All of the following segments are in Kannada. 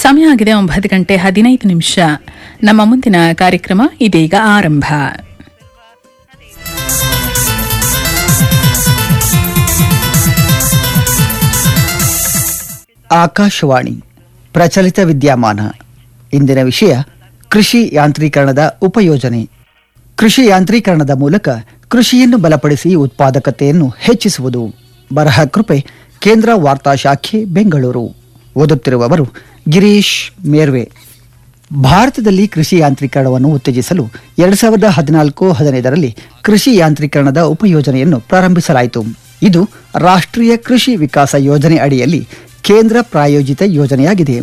ಸಮಯ ಆಗಿದೆ ಒಂಬತ್ತು ಗಂಟೆ ಹದಿನೈದು ನಿಮಿಷ ನಮ್ಮ ಮುಂದಿನ ಕಾರ್ಯಕ್ರಮ ಇದೀಗ ಆರಂಭ ಆಕಾಶವಾಣಿ ಪ್ರಚಲಿತ ವಿದ್ಯಮಾನ ಇಂದಿನ ವಿಷಯ ಕೃಷಿ ಯಾಂತ್ರೀಕರಣದ ಉಪಯೋಜನೆ ಕೃಷಿ ಯಾಂತ್ರೀಕರಣದ ಮೂಲಕ ಕೃಷಿಯನ್ನು ಬಲಪಡಿಸಿ ಉತ್ಪಾದಕತೆಯನ್ನು ಹೆಚ್ಚಿಸುವುದು ಬರಹ ಕೃಪೆ ಕೇಂದ್ರ ವಾರ್ತಾ ಶಾಖೆ ಬೆಂಗಳೂರು ಓದುತ್ತಿರುವವರು ಗಿರೀಶ್ ಮೇರ್ವೆ ಭಾರತದಲ್ಲಿ ಕೃಷಿ ಯಾಂತ್ರೀಕರಣವನ್ನು ಉತ್ತೇಜಿಸಲು ಎರಡ್ ಸಾವಿರದ ಹದಿನಾಲ್ಕು ಹದಿನೈದರಲ್ಲಿ ಕೃಷಿ ಯಾಂತ್ರೀಕರಣದ ಉಪಯೋಜನೆಯನ್ನು ಪ್ರಾರಂಭಿಸಲಾಯಿತು ಇದು ರಾಷ್ಟ್ರೀಯ ಕೃಷಿ ವಿಕಾಸ ಯೋಜನೆ ಅಡಿಯಲ್ಲಿ ಕೇಂದ್ರ ಪ್ರಾಯೋಜಿತ ಯೋಜನೆಯಾಗಿದೆ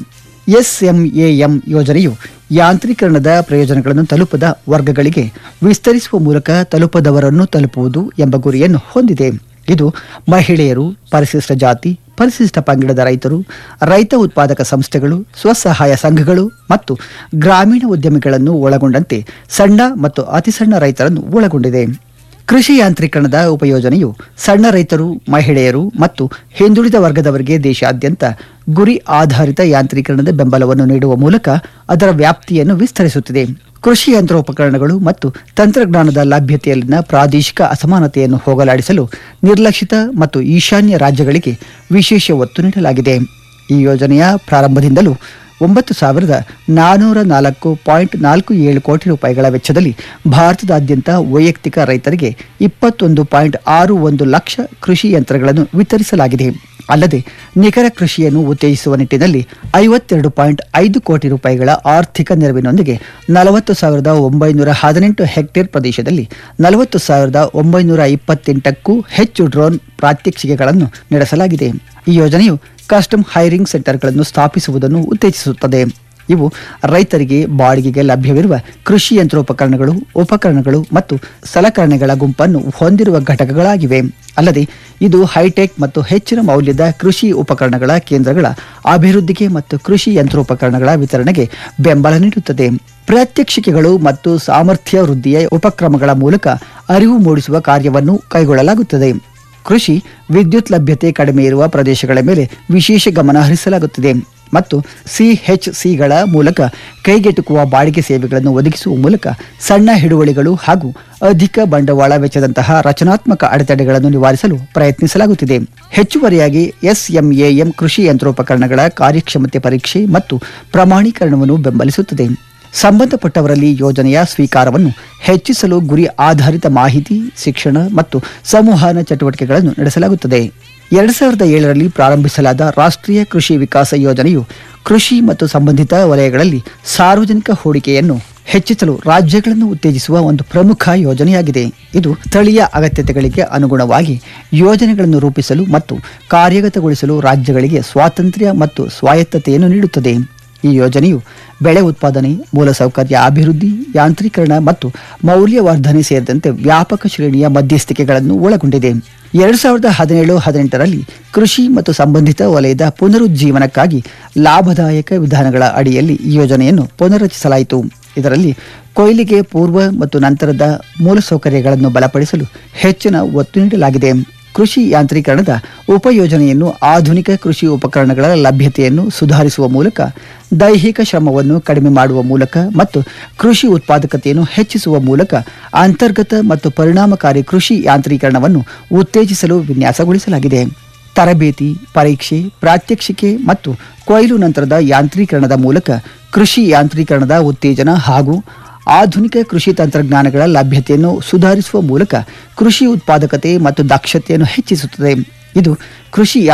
ಎಸ್ಎಂಎಎಂ ಯೋಜನೆಯು ಯಾಂತ್ರೀಕರಣದ ಪ್ರಯೋಜನಗಳನ್ನು ತಲುಪದ ವರ್ಗಗಳಿಗೆ ವಿಸ್ತರಿಸುವ ಮೂಲಕ ತಲುಪದವರನ್ನು ತಲುಪುವುದು ಎಂಬ ಗುರಿಯನ್ನು ಹೊಂದಿದೆ ಇದು ಮಹಿಳೆಯರು ಪರಿಶಿಷ್ಟ ಜಾತಿ ಪರಿಶಿಷ್ಟ ಪಂಗಡದ ರೈತರು ರೈತ ಉತ್ಪಾದಕ ಸಂಸ್ಥೆಗಳು ಸ್ವಸಹಾಯ ಸಂಘಗಳು ಮತ್ತು ಗ್ರಾಮೀಣ ಉದ್ಯಮಿಗಳನ್ನು ಒಳಗೊಂಡಂತೆ ಸಣ್ಣ ಮತ್ತು ಅತಿಸಣ್ಣ ರೈತರನ್ನು ಒಳಗೊಂಡಿದೆ ಕೃಷಿ ಯಾಂತ್ರೀಕರಣದ ಉಪಯೋಜನೆಯು ಸಣ್ಣ ರೈತರು ಮಹಿಳೆಯರು ಮತ್ತು ಹಿಂದುಳಿದ ವರ್ಗದವರಿಗೆ ದೇಶಾದ್ಯಂತ ಗುರಿ ಆಧಾರಿತ ಯಾಂತ್ರೀಕರಣದ ಬೆಂಬಲವನ್ನು ನೀಡುವ ಮೂಲಕ ಅದರ ವ್ಯಾಪ್ತಿಯನ್ನು ವಿಸ್ತರಿಸುತ್ತಿದೆ ಕೃಷಿ ಯಂತ್ರೋಪಕರಣಗಳು ಮತ್ತು ತಂತ್ರಜ್ಞಾನದ ಲಭ್ಯತೆಯಲ್ಲಿನ ಪ್ರಾದೇಶಿಕ ಅಸಮಾನತೆಯನ್ನು ಹೋಗಲಾಡಿಸಲು ನಿರ್ಲಕ್ಷಿತ ಮತ್ತು ಈಶಾನ್ಯ ರಾಜ್ಯಗಳಿಗೆ ವಿಶೇಷ ಒತ್ತು ನೀಡಲಾಗಿದೆ ಈ ಯೋಜನೆಯ ಪ್ರಾರಂಭದಿಂದಲೂ ಒಂಬತ್ತು ಸಾವಿರದ ನಾನೂರ ನಾಲ್ಕು ಪಾಯಿಂಟ್ ನಾಲ್ಕು ಏಳು ಕೋಟಿ ರೂಪಾಯಿಗಳ ವೆಚ್ಚದಲ್ಲಿ ಭಾರತದಾದ್ಯಂತ ವೈಯಕ್ತಿಕ ರೈತರಿಗೆ ಇಪ್ಪತ್ತೊಂದು ಪಾಯಿಂಟ್ ಆರು ಒಂದು ಲಕ್ಷ ಕೃಷಿ ಯಂತ್ರಗಳನ್ನು ವಿತರಿಸಲಾಗಿದೆ ಅಲ್ಲದೆ ನಿಖರ ಕೃಷಿಯನ್ನು ಉತ್ತೇಜಿಸುವ ನಿಟ್ಟಿನಲ್ಲಿ ಐವತ್ತೆರಡು ಪಾಯಿಂಟ್ ಐದು ಕೋಟಿ ರೂಪಾಯಿಗಳ ಆರ್ಥಿಕ ನೆರವಿನೊಂದಿಗೆ ನಲವತ್ತು ಸಾವಿರದ ಒಂಬೈನೂರ ಹದಿನೆಂಟು ಹೆಕ್ಟೇರ್ ಪ್ರದೇಶದಲ್ಲಿ ನಲವತ್ತು ಸಾವಿರದ ಒಂಬೈನೂರ ಇಪ್ಪತ್ತೆಂಟಕ್ಕೂ ಹೆಚ್ಚು ಡ್ರೋನ್ ಪ್ರಾತ್ಯಕ್ಷಿಕೆಗಳನ್ನು ನಡೆಸಲಾಗಿದೆ ಈ ಯೋಜನೆಯು ಕಸ್ಟಮ್ ಹೈರಿಂಗ್ ಸೆಂಟರ್ಗಳನ್ನು ಸ್ಥಾಪಿಸುವುದನ್ನು ಉತ್ತೇಜಿಸುತ್ತದೆ ಇವು ರೈತರಿಗೆ ಬಾಡಿಗೆಗೆ ಲಭ್ಯವಿರುವ ಕೃಷಿ ಯಂತ್ರೋಪಕರಣಗಳು ಉಪಕರಣಗಳು ಮತ್ತು ಸಲಕರಣೆಗಳ ಗುಂಪನ್ನು ಹೊಂದಿರುವ ಘಟಕಗಳಾಗಿವೆ ಅಲ್ಲದೆ ಇದು ಹೈಟೆಕ್ ಮತ್ತು ಹೆಚ್ಚಿನ ಮೌಲ್ಯದ ಕೃಷಿ ಉಪಕರಣಗಳ ಕೇಂದ್ರಗಳ ಅಭಿವೃದ್ಧಿಗೆ ಮತ್ತು ಕೃಷಿ ಯಂತ್ರೋಪಕರಣಗಳ ವಿತರಣೆಗೆ ಬೆಂಬಲ ನೀಡುತ್ತದೆ ಪ್ರಾತ್ಯಕ್ಷಿಕೆಗಳು ಮತ್ತು ಸಾಮರ್ಥ್ಯ ವೃದ್ಧಿಯ ಉಪಕ್ರಮಗಳ ಮೂಲಕ ಅರಿವು ಮೂಡಿಸುವ ಕಾರ್ಯವನ್ನು ಕೈಗೊಳ್ಳಲಾಗುತ್ತದೆ ಕೃಷಿ ವಿದ್ಯುತ್ ಲಭ್ಯತೆ ಕಡಿಮೆ ಇರುವ ಪ್ರದೇಶಗಳ ಮೇಲೆ ವಿಶೇಷ ಗಮನ ಹರಿಸಲಾಗುತ್ತಿದೆ ಮತ್ತು ಸಿಎಚ್ಸಿಗಳ ಮೂಲಕ ಕೈಗೆಟುಕುವ ಬಾಡಿಗೆ ಸೇವೆಗಳನ್ನು ಒದಗಿಸುವ ಮೂಲಕ ಸಣ್ಣ ಹಿಡುವಳಿಗಳು ಹಾಗೂ ಅಧಿಕ ಬಂಡವಾಳ ವೆಚ್ಚದಂತಹ ರಚನಾತ್ಮಕ ಅಡೆತಡೆಗಳನ್ನು ನಿವಾರಿಸಲು ಪ್ರಯತ್ನಿಸಲಾಗುತ್ತಿದೆ ಹೆಚ್ಚುವರಿಯಾಗಿ ಎಸ್ಎಂಎಎಂ ಕೃಷಿ ಯಂತ್ರೋಪಕರಣಗಳ ಕಾರ್ಯಕ್ಷಮತೆ ಪರೀಕ್ಷೆ ಮತ್ತು ಪ್ರಮಾಣೀಕರಣವನ್ನು ಬೆಂಬಲಿಸುತ್ತದೆ ಸಂಬಂಧಪಟ್ಟವರಲ್ಲಿ ಯೋಜನೆಯ ಸ್ವೀಕಾರವನ್ನು ಹೆಚ್ಚಿಸಲು ಗುರಿ ಆಧಾರಿತ ಮಾಹಿತಿ ಶಿಕ್ಷಣ ಮತ್ತು ಸಂವಹನ ಚಟುವಟಿಕೆಗಳನ್ನು ನಡೆಸಲಾಗುತ್ತದೆ ಎರಡ್ ಸಾವಿರದ ಏಳರಲ್ಲಿ ಪ್ರಾರಂಭಿಸಲಾದ ರಾಷ್ಟ್ರೀಯ ಕೃಷಿ ವಿಕಾಸ ಯೋಜನೆಯು ಕೃಷಿ ಮತ್ತು ಸಂಬಂಧಿತ ವಲಯಗಳಲ್ಲಿ ಸಾರ್ವಜನಿಕ ಹೂಡಿಕೆಯನ್ನು ಹೆಚ್ಚಿಸಲು ರಾಜ್ಯಗಳನ್ನು ಉತ್ತೇಜಿಸುವ ಒಂದು ಪ್ರಮುಖ ಯೋಜನೆಯಾಗಿದೆ ಇದು ಸ್ಥಳೀಯ ಅಗತ್ಯತೆಗಳಿಗೆ ಅನುಗುಣವಾಗಿ ಯೋಜನೆಗಳನ್ನು ರೂಪಿಸಲು ಮತ್ತು ಕಾರ್ಯಗತಗೊಳಿಸಲು ರಾಜ್ಯಗಳಿಗೆ ಸ್ವಾತಂತ್ರ್ಯ ಮತ್ತು ಸ್ವಾಯತ್ತತೆಯನ್ನು ನೀಡುತ್ತದೆ ಈ ಯೋಜನೆಯು ಬೆಳೆ ಉತ್ಪಾದನೆ ಮೂಲಸೌಕರ್ಯ ಅಭಿವೃದ್ಧಿ ಯಾಂತ್ರೀಕರಣ ಮತ್ತು ಮೌಲ್ಯವರ್ಧನೆ ಸೇರಿದಂತೆ ವ್ಯಾಪಕ ಶ್ರೇಣಿಯ ಮಧ್ಯಸ್ಥಿಕೆಗಳನ್ನು ಒಳಗೊಂಡಿದೆ ಎರಡ್ ಸಾವಿರದ ಹದಿನೇಳು ಹದಿನೆಂಟರಲ್ಲಿ ಕೃಷಿ ಮತ್ತು ಸಂಬಂಧಿತ ವಲಯದ ಪುನರುಜ್ಜೀವನಕ್ಕಾಗಿ ಲಾಭದಾಯಕ ವಿಧಾನಗಳ ಅಡಿಯಲ್ಲಿ ಈ ಯೋಜನೆಯನ್ನು ಪುನರ್ರಚಿಸಲಾಯಿತು ಇದರಲ್ಲಿ ಕೊಯ್ಲಿಗೆ ಪೂರ್ವ ಮತ್ತು ನಂತರದ ಮೂಲಸೌಕರ್ಯಗಳನ್ನು ಬಲಪಡಿಸಲು ಹೆಚ್ಚಿನ ಒತ್ತು ನೀಡಲಾಗಿದೆ ಕೃಷಿ ಯಾಂತ್ರೀಕರಣದ ಉಪಯೋಜನೆಯನ್ನು ಆಧುನಿಕ ಕೃಷಿ ಉಪಕರಣಗಳ ಲಭ್ಯತೆಯನ್ನು ಸುಧಾರಿಸುವ ಮೂಲಕ ದೈಹಿಕ ಶ್ರಮವನ್ನು ಕಡಿಮೆ ಮಾಡುವ ಮೂಲಕ ಮತ್ತು ಕೃಷಿ ಉತ್ಪಾದಕತೆಯನ್ನು ಹೆಚ್ಚಿಸುವ ಮೂಲಕ ಅಂತರ್ಗತ ಮತ್ತು ಪರಿಣಾಮಕಾರಿ ಕೃಷಿ ಯಾಂತ್ರೀಕರಣವನ್ನು ಉತ್ತೇಜಿಸಲು ವಿನ್ಯಾಸಗೊಳಿಸಲಾಗಿದೆ ತರಬೇತಿ ಪರೀಕ್ಷೆ ಪ್ರಾತ್ಯಕ್ಷಿಕೆ ಮತ್ತು ಕೊಯ್ಲು ನಂತರದ ಯಾಂತ್ರೀಕರಣದ ಮೂಲಕ ಕೃಷಿ ಯಾಂತ್ರೀಕರಣದ ಉತ್ತೇಜನ ಹಾಗೂ ಆಧುನಿಕ ಕೃಷಿ ತಂತ್ರಜ್ಞಾನಗಳ ಲಭ್ಯತೆಯನ್ನು ಸುಧಾರಿಸುವ ಮೂಲಕ ಕೃಷಿ ಉತ್ಪಾದಕತೆ ಮತ್ತು ದಕ್ಷತೆಯನ್ನು ಹೆಚ್ಚಿಸುತ್ತದೆ ಇದು ಕೃಷಿ